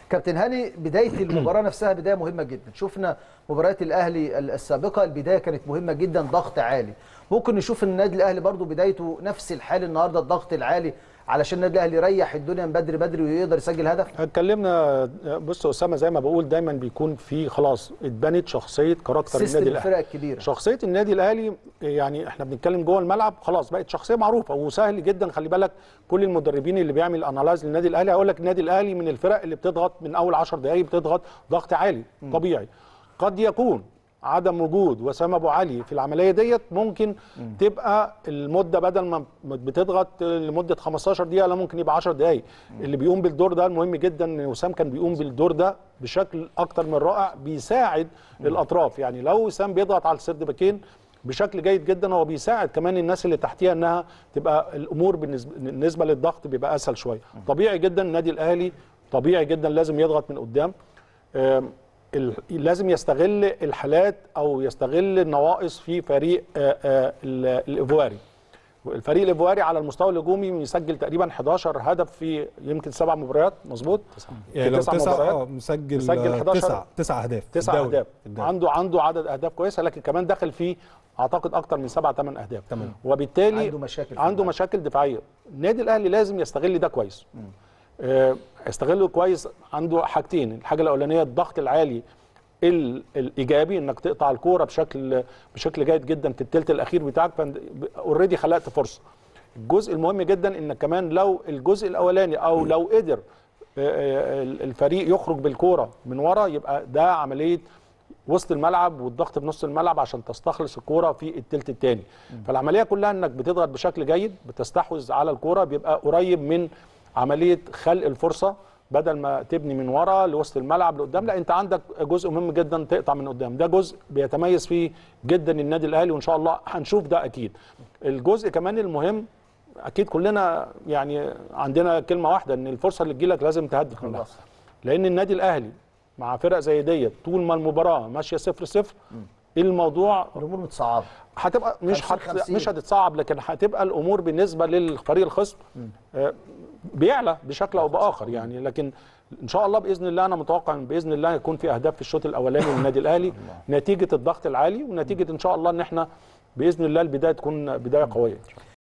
كابتن هاني بدايه المباراه نفسها بدايه مهمه جدا شفنا مباريات الاهلي السابقه البدايه كانت مهمه جدا ضغط عالي ممكن نشوف النادي الاهلي برضو بدايته نفس الحال النهارده الضغط العالي علشان النادي الاهلي يريح الدنيا من بدري بدري ويقدر يسجل هدف اتكلمنا بص يا اسامه زي ما بقول دايما بيكون في خلاص اتبنت شخصيه كاركتر سيستم النادي الاهلي الفرق الكبيره شخصيه النادي الاهلي يعني احنا بنتكلم جوه الملعب خلاص بقت شخصيه معروفه وسهل جدا خلي بالك كل المدربين اللي بيعمل انالايز للنادي الاهلي هيقول لك النادي الاهلي من الفرق اللي بتضغط من اول 10 دقائق بتضغط ضغط عالي طبيعي قد يكون عدم وجود وسام ابو علي في العمليه ديت ممكن تبقى المده بدل ما بتضغط لمده 15 دقيقه لا ممكن يبقى 10 دقائق اللي بيقوم بالدور ده المهم جدا ان وسام كان بيقوم بالدور ده بشكل اكتر من رائع بيساعد الاطراف يعني لو وسام بيضغط على السرد باكين بشكل جيد جدا هو بيساعد كمان الناس اللي تحتيها انها تبقى الامور بالنسبه بالنسبه للضغط بيبقى اسهل شويه طبيعي جدا النادي الاهلي طبيعي جدا لازم يضغط من قدام آم، ال- لازم يستغل الحالات او يستغل النواقص في فريق آه، آه، ال- الايفواري الفريق الايفواري على المستوى الهجومي مسجل تقريبا 11 هدف في يمكن سبع مباريات مظبوط يعني لو تسع تسع مباريات. اه مسجل مسجل 11 تسع تسع اهداف في تسع الدوري. اهداف في الدوري. عنده عنده عدد اهداف كويسه لكن كمان دخل فيه اعتقد اكتر من سبع ثمان اهداف تمام. وبالتالي عنده مشاكل في عنده الملعب. مشاكل دفاعيه النادي الاهلي لازم يستغل ده كويس آه، يستغله كويس عنده حاجتين الحاجه الاولانيه الضغط العالي ال- الايجابي انك تقطع الكوره بشكل بشكل جيد جدا في الثلث الاخير بتاعك اوريدي خلقت فرصه الجزء المهم جدا انك كمان لو الجزء الاولاني او لو قدر آه، آه، الفريق يخرج بالكوره من ورا يبقى ده عمليه وسط الملعب والضغط في نص الملعب عشان تستخلص الكوره في الثلث الثاني فالعمليه كلها انك بتضغط بشكل جيد بتستحوذ على الكوره بيبقى قريب من عمليه خلق الفرصه بدل ما تبني من ورا لوسط الملعب لقدام لا انت عندك جزء مهم جدا تقطع من قدام ده جزء بيتميز فيه جدا النادي الاهلي وان شاء الله هنشوف ده اكيد الجزء كمان المهم اكيد كلنا يعني عندنا كلمه واحده ان الفرصه اللي تجيلك لازم تهدف منها خلاص. لان النادي الاهلي مع فرق زي ديت طول ما المباراه ماشيه صفر صفر الموضوع الامور متصعبه هتبقى مش 50 هت... 50. مش هتتصعب لكن هتبقى الامور بالنسبه للفريق الخصم آه، بيعلى بشكل او باخر يعني لكن ان شاء الله باذن الله انا متوقع ان باذن الله يكون في اهداف في الشوط الاولاني للنادي الاهلي نتيجه الضغط العالي ونتيجه ان شاء الله ان احنا باذن الله البدايه تكون بدايه قويه